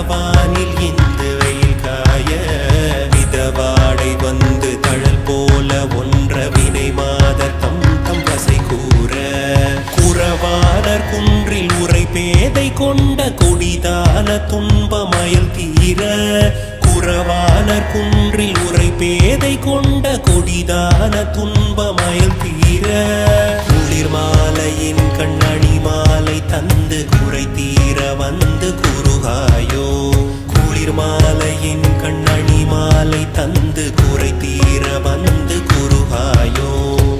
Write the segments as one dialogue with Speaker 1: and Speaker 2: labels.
Speaker 1: நிலவானில் இந்த வெயில் காய மிதவாடை வந்து தழல் போல ஒன்ற வினை மாதர் தம் தம் வசை கூற குறவாளர் குன்றில் உரை பேதை கொண்ட கொடிதான துன்பமயல் தீர குறவாளர் குன்றில் உரை பேதை கொண்ட கொடிதான துன்பமயல் தீர குளிர் மாலையின் கண்ணணி மாலை தந்து குறை தீர வந்து குறுகாயோ குளிர் மாலையின் கண்ணணி மாலை தந்து குறை தீர வந்து குறுகாயோ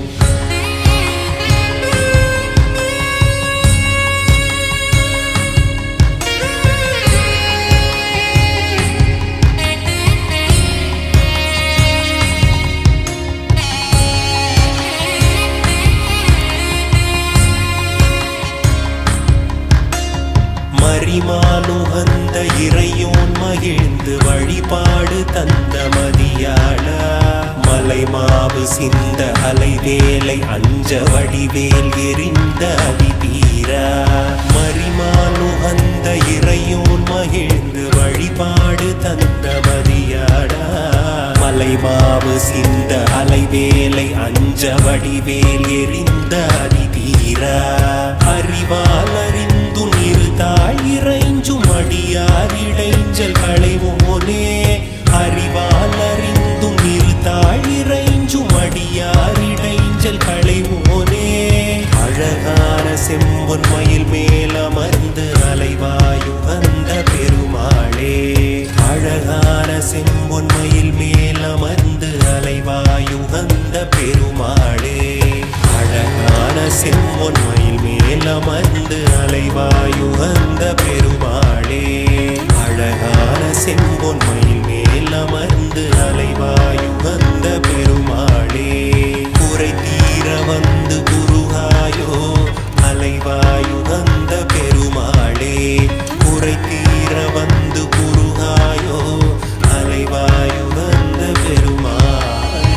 Speaker 1: மரிமானுகந்த இறையோன் மகிழ்ந்து வழிபாடு தந்த மதியாளா மலைமாவு சிந்த அலைவேலை அஞ்ச வடிவேல் எரிந்த அதிதீரா மரிமானுகந்த இறையோன் மகிழ்ந்து வழிபாடு தந்த மதியாடா மலைமாவு சிந்த அலைவேலை அஞ்ச வடிவேல் எரிந்த அதிதீரா அறிவால் அறிந்து நிறுத்தாள் இறைஞ்சும் அடியார் இடைஞ்சல் களைவோனே அறிவால் அறிந்தும் நிறுத்தாள் இறைஞ்சும் அடியார் இடைஞ்சல் களைவோனே அழகான செம்பொன் மயில் மேலமர்ந்து அலைவாயுகந்த பெருமாளே அழகான செம்பொன் மயில் மேலமர்ந்து அலைவாயுகந்த பெருமாளே அழகான செம்பொன் மயில் மேலமர்ந்து அலைவாயுகந்த பெருமாளே அழகான செம்பொன் மயில் மேலமர்ந்து அலைவாயுகந்த பெருமாளே குறை தீர வந்து குருகாயோ அலைவாயுகந்த பெருமாளே குறை தீர வந்து குருகாயோ அலைவாயுகந்த பெருமாளே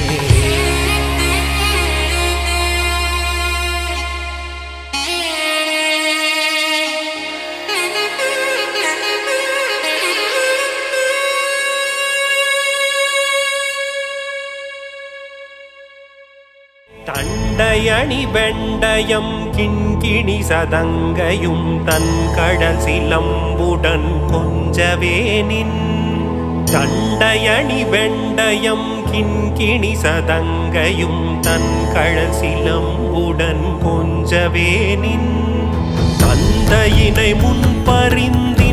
Speaker 1: தண்டையணி வெண்டயம் கிண்கிணி சதங்கையும் தன் கடல் சிலம்புடன் கொஞ்சவேனின் தண்டையணி வெண்டயம் கிண்கிணி சதங்கையும் தன் கடல் சிலம்புடன் கொஞ்சவேனின் தந்தையினை முன்பறிந்தி